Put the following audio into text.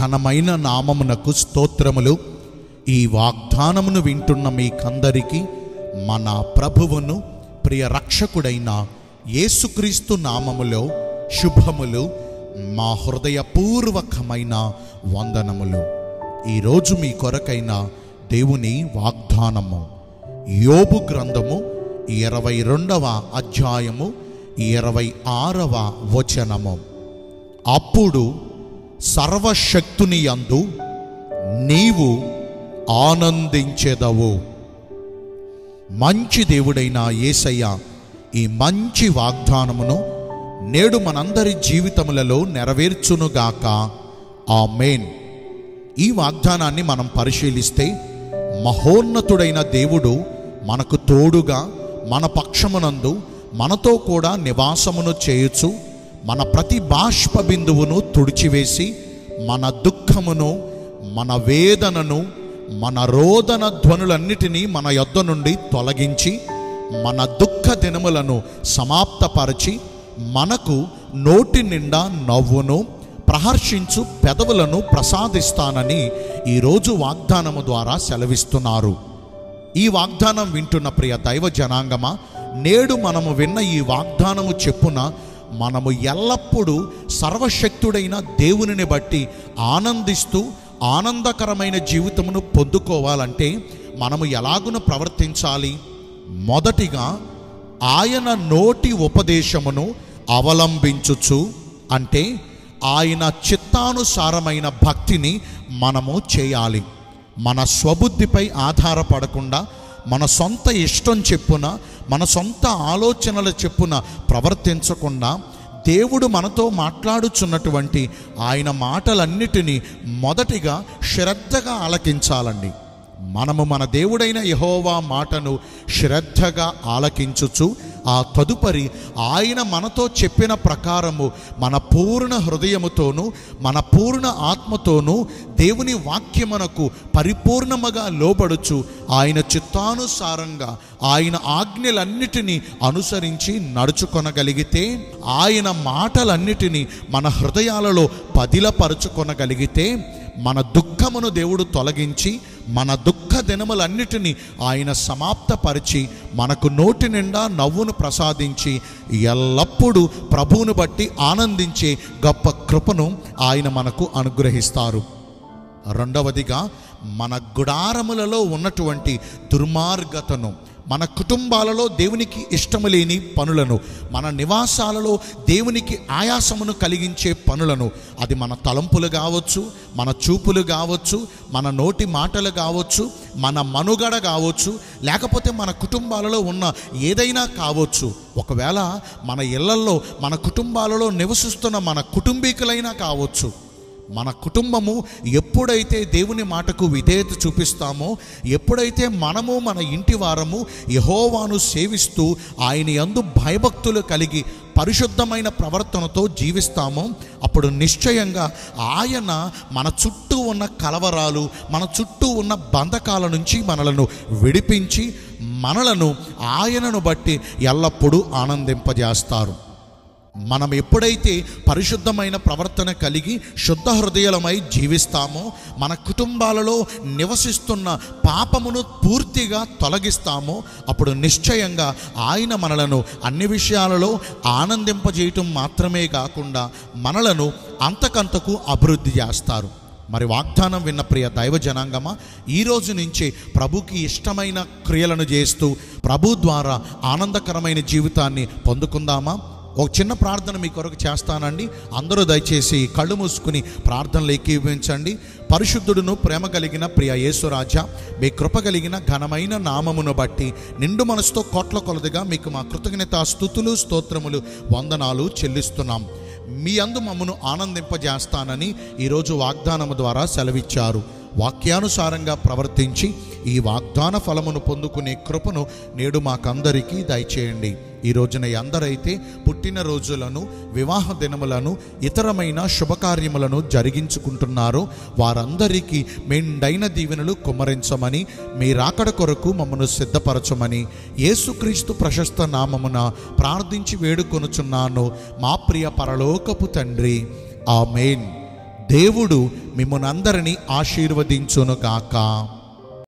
ఘనమైన నామమునకు స్తోత్రములు ఈ వాగ్దానమును వింటున్న మీకందరికీ మన ప్రభువును ప్రియ రక్షకుడైన యేసుక్రీస్తు నామములో శుభములు మా హృదయపూర్వకమైన వందనములు ఈరోజు మీ కొరకైన దేవుని వాగ్దానము యోబు గ్రంథము ఇరవై రెండవ అధ్యాయము ఇరవై ఆరవ వచనము అప్పుడు సర్వశక్తుని యందు నీవు ఆనందించెదవు మంచి దేవుడైన యేసయ్య ఈ మంచి వాగ్దానమును నేడు మనందరి జీవితములలో నెరవేర్చునుగాక ఆ మెయిన్ ఈ వాగ్దానాన్ని మనం పరిశీలిస్తే మహోన్నతుడైన దేవుడు మనకు తోడుగా మన పక్షమునందు మనతో కూడా నివాసమును చేయుచు మన ప్రతి బాష్ప బిందువును తుడిచివేసి మన దుఃఖమును మన వేదనను మన రోదన ధ్వనులన్నిటినీ మన యొద్ద నుండి తొలగించి మన దుఃఖ దినములను సమాప్తపరచి మనకు నోటి నిండా నవ్వును ప్రహర్షించు పెదవులను ప్రసాదిస్తానని ఈరోజు వాగ్దానము ద్వారా సెలవిస్తున్నారు ఈ వాగ్దానం వింటున్న ప్రియ దైవ జనాంగమా నేడు మనము విన్న ఈ వాగ్దానము చెప్పున మనము ఎల్లప్పుడూ సర్వశక్తుడైన దేవునిని బట్టి ఆనందిస్తూ ఆనందకరమైన జీవితమును పొందుకోవాలంటే మనము ఎలాగున ప్రవర్తించాలి మొదటిగా ఆయన నోటి ఉపదేశమును అవలంబించుచు అంటే ఆయన చిత్తానుసారమైన భక్తిని మనము చేయాలి మన స్వబుద్ధిపై ఆధారపడకుండా మన సొంత ఇష్టం చెప్పున మన సొంత ఆలోచనల చెప్పున ప్రవర్తించకుండా దేవుడు మనతో మాట్లాడుచున్నటువంటి ఆయన మాటలన్నిటినీ మొదటిగా శ్రద్ధగా ఆలకించాలండి మనము మన దేవుడైన యహోవా మాటను శ్రద్ధగా ఆలకించుచు ఆ తదుపరి ఆయన మనతో చెప్పిన ప్రకారము మన పూర్ణ హృదయముతోనూ మన పూర్ణ ఆత్మతోనూ దేవుని వాక్యమునకు పరిపూర్ణముగా లోబడుచు ఆయన చిత్తానుసారంగా ఆయన ఆజ్ఞలన్నిటినీ అనుసరించి నడుచుకొనగలిగితే ఆయన మాటలన్నిటినీ మన హృదయాలలో పదిలపరుచుకొనగలిగితే మన దుఃఖమును దేవుడు తొలగించి మన దుఃఖ దినములన్నిటినీ ఆయన సమాప్తపరిచి మనకు నోటి నిండా నవ్వును ప్రసాదించి ఎల్లప్పుడూ ప్రభువును బట్టి ఆనందించే గొప్ప కృపను ఆయన మనకు అనుగ్రహిస్తారు రెండవదిగా మన గుడారములలో ఉన్నటువంటి దుర్మార్గతను మన కుటుంబాలలో దేవునికి ఇష్టము లేని పనులను మన నివాసాలలో దేవునికి ఆయాసమును కలిగించే పనులను అది మన తలంపులు కావచ్చు మన చూపులు కావచ్చు మన నోటి మాటలు కావచ్చు మన మనుగడ కావచ్చు లేకపోతే మన కుటుంబాలలో ఉన్న ఏదైనా కావచ్చు ఒకవేళ మన ఇళ్లల్లో మన కుటుంబాలలో నివసిస్తున్న మన కుటుంబీకులైనా కావచ్చు మన కుటుంబము ఎప్పుడైతే దేవుని మాటకు విధేయత చూపిస్తామో ఎప్పుడైతే మనము మన ఇంటి వారము యహోవాను సేవిస్తూ ఆయన యందు భయభక్తులు కలిగి పరిశుద్ధమైన ప్రవర్తనతో జీవిస్తామో అప్పుడు నిశ్చయంగా ఆయన మన చుట్టూ ఉన్న కలవరాలు మన చుట్టూ ఉన్న బంధకాల నుంచి మనలను విడిపించి మనలను ఆయనను బట్టి ఎల్లప్పుడూ ఆనందింపజేస్తారు మనం ఎప్పుడైతే పరిశుద్ధమైన ప్రవర్తన కలిగి శుద్ధ హృదయలమై జీవిస్తామో మన కుటుంబాలలో నివసిస్తున్న పాపమును పూర్తిగా తొలగిస్తామో అప్పుడు నిశ్చయంగా ఆయన మనలను అన్ని విషయాలలో ఆనందింపజేయటం మాత్రమే కాకుండా మనలను అంతకంతకు అభివృద్ధి చేస్తారు మరి వాగ్దానం విన్న ప్రియ దైవ జనాంగమా ఈ రోజు నుంచి ప్రభుకి ఇష్టమైన క్రియలను చేస్తూ ప్రభు ద్వారా ఆనందకరమైన జీవితాన్ని పొందుకుందామా ఒక చిన్న ప్రార్థన మీ కొరకు చేస్తానండి అందరూ దయచేసి కళ్ళు మూసుకుని ప్రార్థనలు ఏకీభవించండి పరిశుద్ధుడును ప్రేమ కలిగిన ప్రియ యేసురాజా మీ కృప కలిగిన ఘనమైన నామమును బట్టి నిండు మనసుతో కోట్ల కొలదిగా మీకు మా కృతజ్ఞత స్థుతులు స్తోత్రములు వందనాలు చెల్లిస్తున్నాం మీ అందు మమ్మను ఆనందింపజేస్తానని ఈరోజు వాగ్దానము ద్వారా సెలవిచ్చారు వాక్యానుసారంగా ప్రవర్తించి ఈ వాగ్దాన ఫలమును పొందుకునే కృపను నేడు మాకందరికీ దయచేయండి ఈ రోజున ఎందరైతే పుట్టినరోజులను వివాహ దినములను ఇతరమైన శుభకార్యములను జరిగించుకుంటున్నారో వారందరికీ మెండైన దీవెనలు కుమ్మరించమని మీ రాకడ కొరకు మమ్మను సిద్ధపరచమని యేసుక్రీస్తు ప్రశస్త నామమున ప్రార్థించి వేడుకొనుచున్నాను మా ప్రియ పరలోకపు తండ్రి ఆమెన్ దేవుడు మిమ్మల్ని అందరినీ ఆశీర్వదించునుగాక